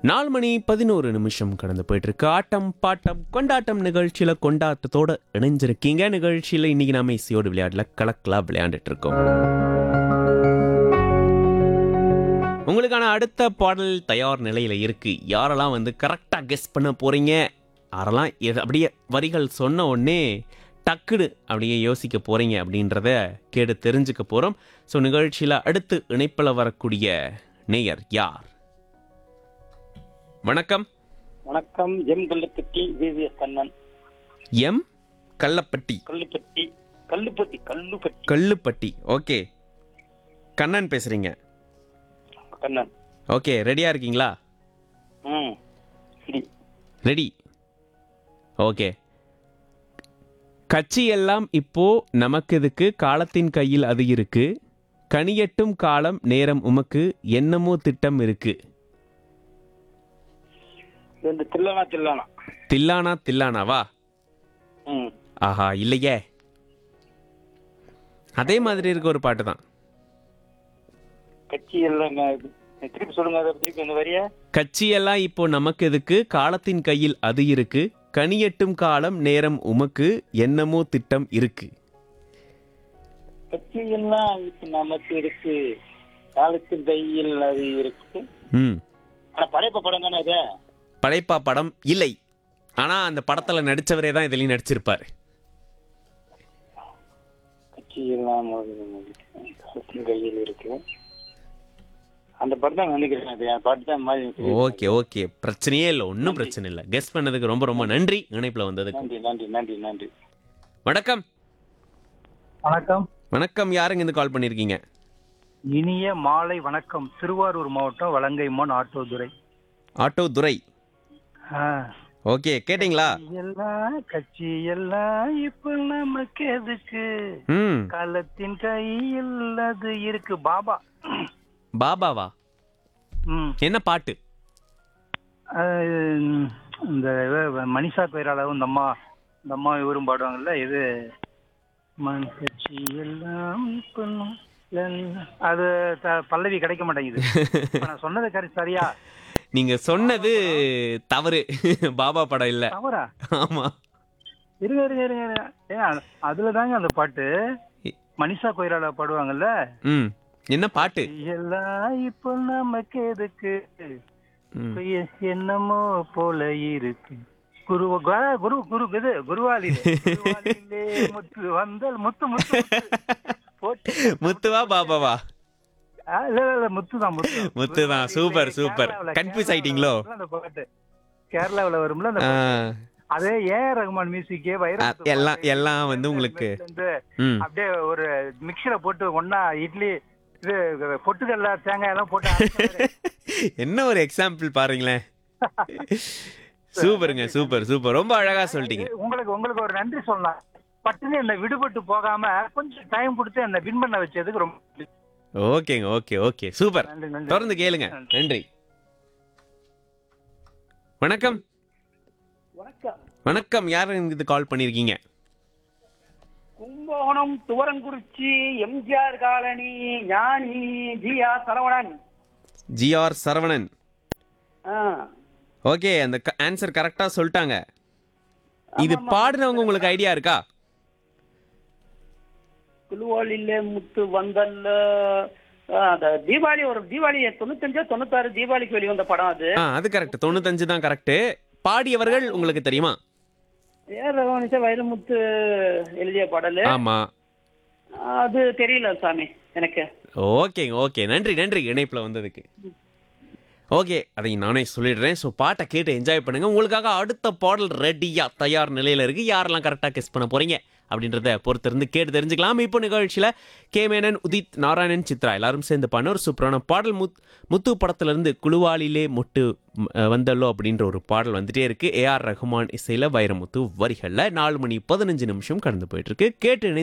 நாலு மணி பதினோரு நிமிஷம் கடந்து போயிட்டு இருக்கு ஆட்டம் பாட்டம் கொண்டாட்டம் நிகழ்ச்சியில கொண்டாட்டத்தோட இணைஞ்சிருக்கீங்க நிகழ்ச்சியில இன்னைக்கு நாம இசையோடு விளையாடல கலக்கலா விளையாண்டுட்டு இருக்கோம் உங்களுக்கான அடுத்த பாடல் தயார் நிலையில இருக்கு யாரெல்லாம் வந்து கரெக்டா கெஸ் பண்ண போறீங்க யாரெல்லாம் எது- அப்படியே வரிகள் சொன்ன உடனே டக்குடு அப்படியே யோசிக்க போறீங்க அப்படின்றத கேட்டு தெரிஞ்சுக்க போறோம் ஸோ நிகழ்ச்சியில அடுத்து இணைப்பில் வரக்கூடிய நேயர் யார் வணக்கம் வணக்கம் எம் கல்லுப்பட்டி விவிஎஸ் கண்ணன் எம் கள்ளப்பட்டி கல்லுப்பட்டி கல்லுப்பட்டி கல்லுப்பட்டி கல்லுப்பட்டி ஓகே கண்ணன் பேசுறீங்க கண்ணன் ஓகே ரெடியா இருக்கீங்களா ம் சரி ரெடி ஓகே கட்சி எல்லாம் இப்போ நமக்கு இதுக்கு காலத்தின் கையில் அது இருக்கு கனியட்டும் காலம் நேரம் உமக்கு என்னமோ திட்டம் இருக்கு இது இந்த தில்லனா தில்லானா தில்லானா தில்லானாவா ம் ஆஹா இல்லையே அதே மாதிரி இருக்க ஒரு பாட்டு தான் கட்சி எல்லாம் இது. திருப்பி சொல்லுங்க அதை திருப்பி இந்த வரிய கட்சியெல்லாம் இப்போ நமக்கு எதுக்கு காலத்தின் கையில் அது இருக்கு கனியட்டும் காலம் நேரம் உமக்கு என்னமோ திட்டம் இருக்கு கட்சி எல்லாம் இப்ப நமக்கு இருக்கு காலத்தின் கையில் அது இருக்கு ம் ஆனா படைப்பு படம் தானே அது படைப்பா படம் இல்லை ஆனா அந்த படத்துல நடிச்சவரே தான் இதுலயும் நடிச்சிருப்பாரு கட்சி எல்லாம் நமக்கு காலத்தின் கையில் இருக்கு அந்த படம் தான் நினைக்கிறேன் அது என் பாட்டு தான் மாதிரி எனக்கு ஓகே ஓகே பிரச்சனையே இல்லை ஒன்றும் பிரச்சனை இல்லை கெஸ் பண்ணதுக்கு ரொம்ப ரொம்ப நன்றி இணைப்புல வந்ததுக்கு நன்றி நன்றி நன்றி நன்றி வணக்கம் வணக்கம் வணக்கம் யாருங்க இருந்து கால் பண்ணிருக்கீங்க இனிய மாலை வணக்கம் திருவாரூர் மாவட்டம் வலங்கைமான் ஆட்டோதுறை ஆட்டோ துரை ஆ. ஓகே கேட்டிங்களா எல்லாம் கட்சி எல்லாம் இப்ப நமக்கு எதுக்கு ம் காலத்தின் கையில் அது இருக்கு பாபா பாபாவா ம் என்ன பாட்டு அது, இந்த இவ- மனிஷா கொய்ராலாவும் இந்த அம்மா இந்த அம்மா இவரும் பாடுவாங்கல்ல இது மண் கட்சி எல்லாம் இப்ப நம்- எல்லாம். அது த- பல்லவி கிடைக்க மாட்டேங்குது இப்ப நான் சொன்னது கரெக்ட் சரியா நீங்க சொன்னது தவறு பாபா படம் இல்ல தவறா ஆமா இருங்க இருங்க இருங்க இருங்க. ஏன் அதுல தாங்க அந்த பாட்டு மனிஷா கொய்ராலா பாடுவாங்கல்ல ம் என்ன பாட்டு எல்லாம் இப்போ நமக்கு எதுக்கு ம். இப்ப எ- என்னமோ போல இருக்கு குரு கு- குரு குரு இது குருவாலிலே குருவாலிலே முத்து வந்தால் முத்து முத்து முத்து. போட்டு முத்துவா பாபாவா ஆ, இல்ல இல்ல, இல்ல முத்து தான் முத்து தான். முத்து தான். குருவாலிலே சூப்பர், சூப்பர். கேரளாவுல- Confuse கேரளாவுல ஆயிட்டீங்களோ? வரும்ல அந்த பாட்டு கேரளாவுல வரும்ல அந்த ஆ, பாட்டு. அதே ஏஆர் ரகுமான் மியூசிக்கே வைரமுத்து ஆ, எல்லாம்- பாட்டு, எல்லாம் வந்து உங்களுக்கு- வந்து ம் அப்படியே ஒரு மிக்சரை போட்டு ஒண்ணா இட்லி இது பொட்டுக்கல்ல தேங்காய் எல்லாம் போட்டு அரைச்சாரு. என்ன ஒரு எக்ஸாம்பிள் பாருங்களேன் சூப்பருங்க சூப்பர் சூப்பர் ரொம்ப அழகா சொல்லிட்டீங்க உங்களுக்கு உங்களுக்கு ஒரு நன்றி சொல்லலாம் பட்டுன்னு என்ன விடுபட்டு போகாம கொஞ்சம் டைம் கொடுத்து என்ன வின் பண்ண வச்சதுக்கு ரொம்ப நன்றி. ஓகேங்க ஓகே ஓகே சூப்பர் நன்றி நன்றி தொடர்ந்து கேளுங்க நன்றி வணக்கம் வணக்கம் வணக்கம் யார் இது கால் பண்ணிருக்கீங்க Kumbakonam Thuvarankurichi MGR colony Gnani Jiya Saravanan GR Saravanan ஆ. ஓகே அந்த ஆன்சர் கரெக்டா சொல்லிட்டாங்க இது பாடுனவங்க உங்களுக்கு ஐடியா இருக்கா குழுவாளில முத்து வந்தல்ல ஆ, அந்த தீபாவளி ஒரு தீபாவளி தொண்ணூத்தஞ்சா தொண்ணூத்தாறு தீபாவளிக்கு வெளிவந்த படம் அது ஆ அது கரெக்ட் தொண்ணூத்தஞ்சு தான் கரெக்ட் பாடியவர்கள் உங்களுக்கு தெரியுமா ஏர் ரகவனிச்ச வைரமுத்து எழுதிய பாடல் ஆமா அது தெரியல சாமி எனக்கு ஓகேங்க ஓகே நன்றி நன்றி இணைப்பில் வந்ததுக்கு ஓகே அதை நானே சொல்லிடுறேன் ஸோ பாட்டை கேட்டு என்ஜாய் பண்ணுங்க உங்களுக்காக அடுத்த பாடல் ரெடியாக தயார் நிலையில் இருக்கு யாரெல்லாம் கரெக்டாக கெஸ் பண்ண போறீங்க அப்படின்றத பொறுத்திருந்து கேட்டு தெரிஞ்சுக்கலாம் இப்போ நிகழ்ச்சியில் கே மேனன் உதித் நாராயணன் சித்ரா எல்லாரும் சேர்ந்து பண்ண ஒரு சூப்பரான பாடல் முத் முத்து படத்துலேருந்து குழுவாலிலே முட்டு ம், அஹ், வந்தல்லோ அப்படின்ற ஒரு பாடல் வந்துட்டே இருக்கு ஏஆர் ரஹ்மான் இசையில் வைரமுத்து வரிகளில் நாலு மணி பதினஞ்சு நிமிஷம் கடந்து போயிட்டு இருக்கு கேட்டு இணைந்து